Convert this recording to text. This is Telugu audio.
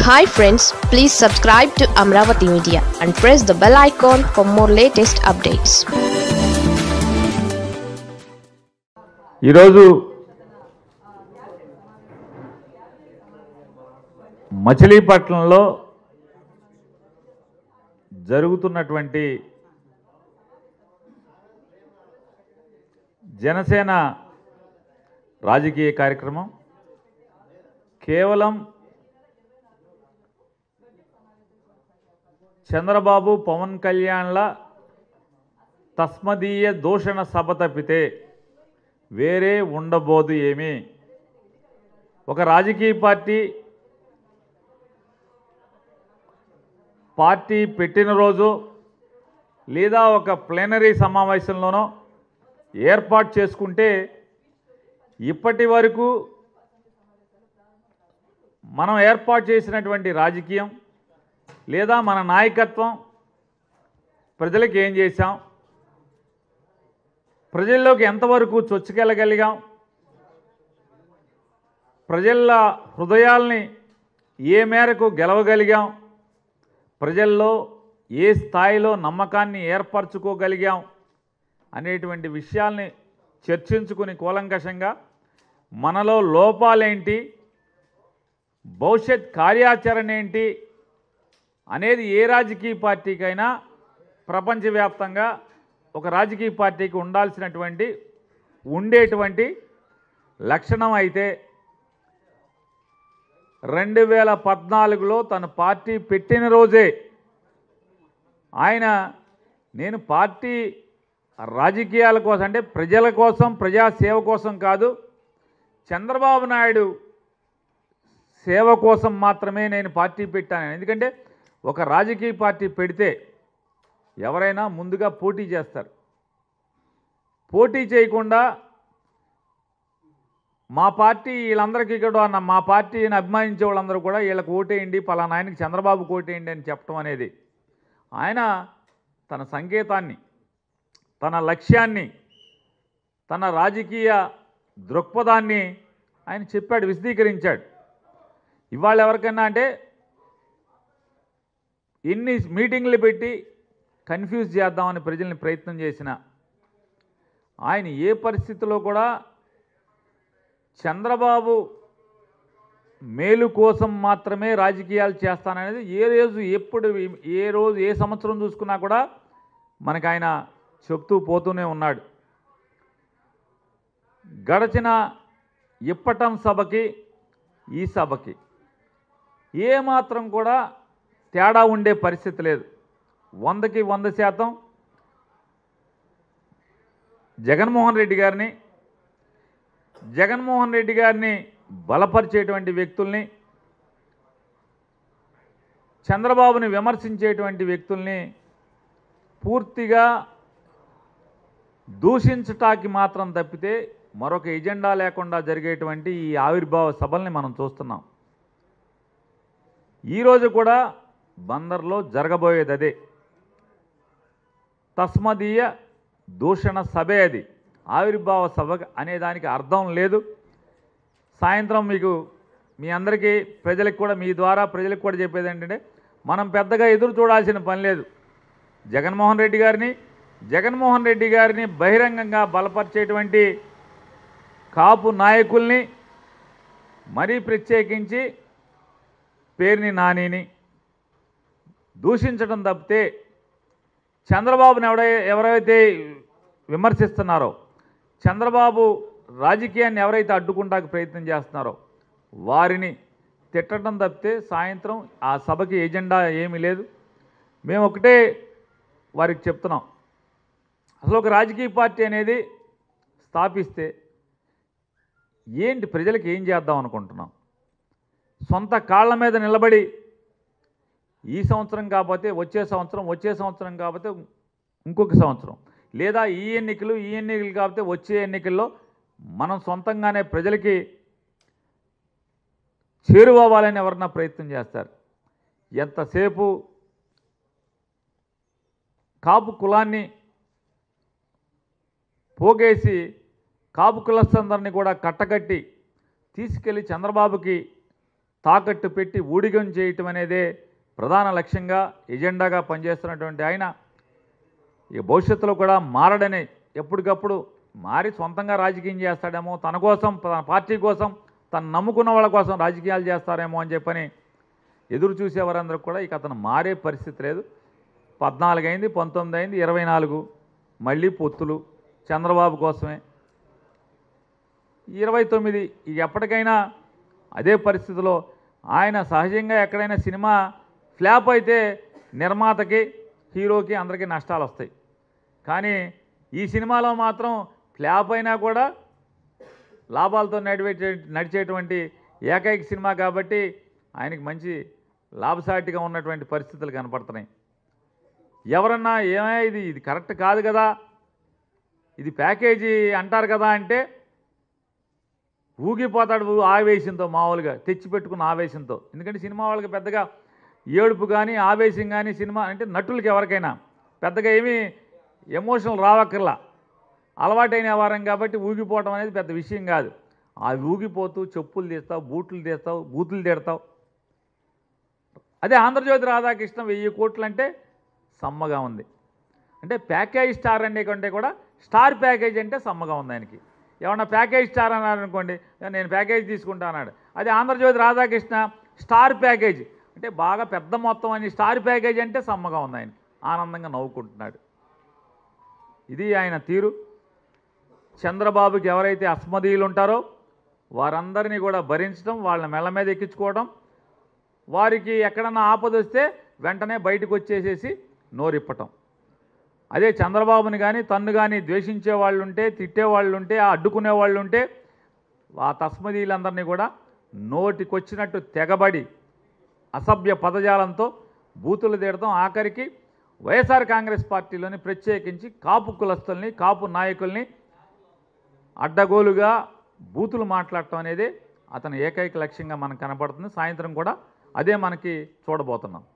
hi friends please subscribe to Amaravati media and press the bell icon for more latest updates ఈరోజు మచిలీపట్నంలో జరుగుతున్నటువంటి జనసేన రాజకీయ కార్యక్రమం కేవలం చంద్రబాబు పవన్ కళ్యాణ్ల తస్మదీయ దూషణ సభ తప్పితే వేరే ఉండబోదు ఏమీ ఒక రాజకీయ పార్టీ పార్టీ పెట్టిన రోజు లేదా ఒక ప్లేనరీ సమావేశంలోనో ఏర్పాటు చేసుకుంటే ఇప్పటి వరకు మనం ఏర్పాటు చేసినటువంటి రాజకీయం లేదా మన నాయకత్వం ప్రజలకు ఏం చేశాం ప్రజల్లోకి ఎంతవరకు చొచ్చుకెళ్ళగలిగాం ప్రజల హృదయాల్ని ఏ మేరకు గెలవగలిగాం ప్రజల్లో ఏ స్థాయిలో నమ్మకాన్ని ఏర్పరచుకోగలిగాం అనేటువంటి విషయాల్ని చర్చించుకుని కూలంకషంగా మనలో లోపాలేంటి భవిష్యత్ కార్యాచరణ ఏంటి అనేది ఏ రాజకీయ పార్టీకైనా ప్రపంచవ్యాప్తంగా ఒక రాజకీయ పార్టీకి ఉండాల్సినటువంటి ఉండేటువంటి లక్షణం అయితే రెండు వేల పద్నాలుగులో తన పార్టీ పెట్టిన రోజే ఆయన నేను పార్టీ రాజకీయాల కోసం అంటే ప్రజల కోసం ప్రజాసేవ కోసం కాదు చంద్రబాబు నాయుడు సేవ కోసం మాత్రమే నేను పార్టీ పెట్టాను ఎందుకంటే ఒక రాజకీయ పార్టీ పెడితే ఎవరైనా ముందుగా పోటీ చేస్తారు పోటీ చేయకుండా మా పార్టీ వీళ్ళందరికీ కూడా నా మా పార్టీని అభిమానించే వాళ్ళందరూ కూడా వీళ్ళకి ఓటేయండి పలానా ఆయనకి చంద్రబాబు ఓటేయండి అని చెప్పడం అనేది ఆయన తన సంకేతాన్ని తన లక్ష్యాన్ని తన రాజకీయ దృక్పథాన్ని ఆయన చెప్పాడు విశదీకరించాడు ఇవాళ ఎవరికైనా అంటే ఎన్ని మీటింగ్లు పెట్టి కన్ఫ్యూజ్ చేద్దామని ప్రజల్ని ప్రయత్నం చేసిన ఆయన ఏ పరిస్థితిలో కూడా చంద్రబాబు మేలు కోసం మాత్రమే రాజకీయాలు చేస్తాననేది ఏ రోజు ఎప్పుడు ఏ రోజు ఏ సంవత్సరం చూసుకున్నా కూడా మనకు ఆయన చెప్తూ పోతూనే ఉన్నాడు గడచిన ఇప్పటం సభకి ఈ సభకి ఏ మాత్రం కూడా తేడా ఉండే పరిస్థితి లేదు వందకి వంద శాతం జగన్మోహన్ రెడ్డి గారిని జగన్మోహన్ రెడ్డి గారిని బలపరిచేటువంటి వ్యక్తుల్ని చంద్రబాబుని విమర్శించేటువంటి వ్యక్తుల్ని పూర్తిగా దూషించటానికి మాత్రం తప్పితే మరొక ఎజెండా లేకుండా జరిగేటువంటి ఈ ఆవిర్భావ సభల్ని మనం చూస్తున్నాం ఈరోజు కూడా బందర్లో జరగబోయేది అదే తస్మదీయ దూషణ సభే అది ఆవిర్భావ సభ అనే దానికి అర్థం లేదు సాయంత్రం మీకు మీ అందరికీ ప్రజలకు కూడా మీ ద్వారా ప్రజలకు కూడా చెప్పేది ఏంటంటే మనం పెద్దగా ఎదురు చూడాల్సిన పని లేదు జగన్మోహన్ రెడ్డి గారిని జగన్మోహన్ రెడ్డి గారిని బహిరంగంగా బలపరిచేటువంటి కాపు నాయకుల్ని మరీ ప్రత్యేకించి పేరుని నానిని దూషించడం తప్పితే చంద్రబాబుని ఎవడై ఎవరైతే విమర్శిస్తున్నారో చంద్రబాబు రాజకీయాన్ని ఎవరైతే అడ్డుకుంటానికి ప్రయత్నం చేస్తున్నారో వారిని తిట్టడం తప్పితే సాయంత్రం ఆ సభకి ఎజెండా ఏమీ లేదు మేము ఒకటే వారికి చెప్తున్నాం అసలు ఒక రాజకీయ పార్టీ అనేది స్థాపిస్తే ఏంటి ప్రజలకు ఏం చేద్దాం అనుకుంటున్నాం సొంత కాళ్ళ మీద నిలబడి ఈ సంవత్సరం కాకపోతే వచ్చే సంవత్సరం వచ్చే సంవత్సరం కాకపోతే ఇంకొక సంవత్సరం లేదా ఈ ఎన్నికలు ఈ ఎన్నికలు కాకపోతే వచ్చే ఎన్నికల్లో మనం సొంతంగానే ప్రజలకి చేరువవ్వాలని ఎవరన్నా ప్రయత్నం చేస్తారు ఎంతసేపు కాపు కులాన్ని పోగేసి కాపు కులస్థందరినీ కూడా కట్టకట్టి తీసుకెళ్ళి చంద్రబాబుకి తాకట్టు పెట్టి ఊడిగం చేయటం అనేదే ప్రధాన లక్ష్యంగా ఎజెండాగా పనిచేస్తున్నటువంటి ఆయన ఈ భవిష్యత్తులో కూడా మారడని ఎప్పటికప్పుడు మారి సొంతంగా రాజకీయం చేస్తాడేమో తన కోసం తన పార్టీ కోసం తను నమ్ముకున్న వాళ్ళ కోసం రాజకీయాలు చేస్తారేమో అని చెప్పని ఎదురు చూసేవారందరూ కూడా ఇక అతను మారే పరిస్థితి లేదు పద్నాలుగు అయింది పంతొమ్మిది అయింది ఇరవై నాలుగు మళ్ళీ పొత్తులు చంద్రబాబు కోసమే ఇరవై తొమ్మిది ఇక ఎప్పటికైనా అదే పరిస్థితిలో ఆయన సహజంగా ఎక్కడైనా సినిమా ఫ్లాప్ అయితే నిర్మాతకి హీరోకి అందరికీ నష్టాలు వస్తాయి కానీ ఈ సినిమాలో మాత్రం ఫ్లాప్ అయినా కూడా లాభాలతో నడిపే నడిచేటువంటి ఏకైక సినిమా కాబట్టి ఆయనకి మంచి లాభసాటిగా ఉన్నటువంటి పరిస్థితులు కనపడుతున్నాయి ఎవరన్నా ఏమయ్యా ఇది ఇది కరెక్ట్ కాదు కదా ఇది ప్యాకేజీ అంటారు కదా అంటే ఊగిపోతాడు ఊ- ఆవేశంతో మామూలుగా తెచ్చిపెట్టుకున్న ఆవేశంతో ఎందుకంటే సినిమా వాళ్ళకి పెద్దగా ఏడుపు కానీ ఆవేశం కానీ సినిమా అంటే నటులకి ఎవరికైనా పెద్దగా ఏమీ ఎమోషనల్ రావక్కర్లా అలవాటైన వారం కాబట్టి ఊగిపోవడం అనేది పెద్ద విషయం కాదు ఆ ఊగిపోతూ చెప్పులు తీస్తావు బూట్లు తీస్తావు బూతులు తిడతావు అదే ఆంధ్రజ్యోతి రాధాకృష్ణ వెయ్యి కోట్లు అంటే సమ్మగా ఉంది అంటే ప్యాకేజ్ స్టార్ అనే కంటే కూడా స్టార్ ప్యాకేజ్ అంటే సమ్మగా ఉంది ఆయనకి ఏమన్నా ప్యాకేజ్ స్టార్ అన్నాడు అనుకోండి నేను ప్యాకేజ్ తీసుకుంటా అన్నాడు అదే ఆంధ్రజ్యోతి రాధాకృష్ణ స్టార్ ప్యాకేజ్ అంటే బాగా పెద్ద మొత్తం అని స్టార్ ప్యాకేజ్ అంటే సమ్మగా ఉంది ఆయన ఆనందంగా నవ్వుకుంటున్నాడు ఇది ఆయన తీరు చంద్రబాబుకి ఎవరైతే అస్మదీయులు ఉంటారో వారందరినీ కూడా భరించడం వాళ్ళ మెళ్ళ మీద ఎక్కించుకోవడం వారికి ఎక్కడన్నా ఆపద వస్తే వెంటనే బయటకు వచ్చేసేసి నోరిప్పటం అదే చంద్రబాబుని కానీ తన్ను కానీ ద్వేషించే వాళ్ళు ఉంటే తిట్టే వాళ్ళు ఉంటే ఆ అడ్డుకునే వాళ్ళు ఉంటే ఆ తస్మదీలందరినీ కూడా నోటికొచ్చినట్టు తెగబడి అసభ్య పదజాలంతో బూతులు తీయడం ఆఖరికి వైఎస్ఆర్ కాంగ్రెస్ పార్టీలోని ప్రత్యేకించి కాపు కులస్తుల్ని కాపు నాయకుల్ని అడ్డగోలుగా బూతులు మాట్లాడటం అనేది అతని ఏకైక లక్ష్యంగా మనకు కనపడుతుంది సాయంత్రం కూడా అదే మనకి చూడబోతున్నాం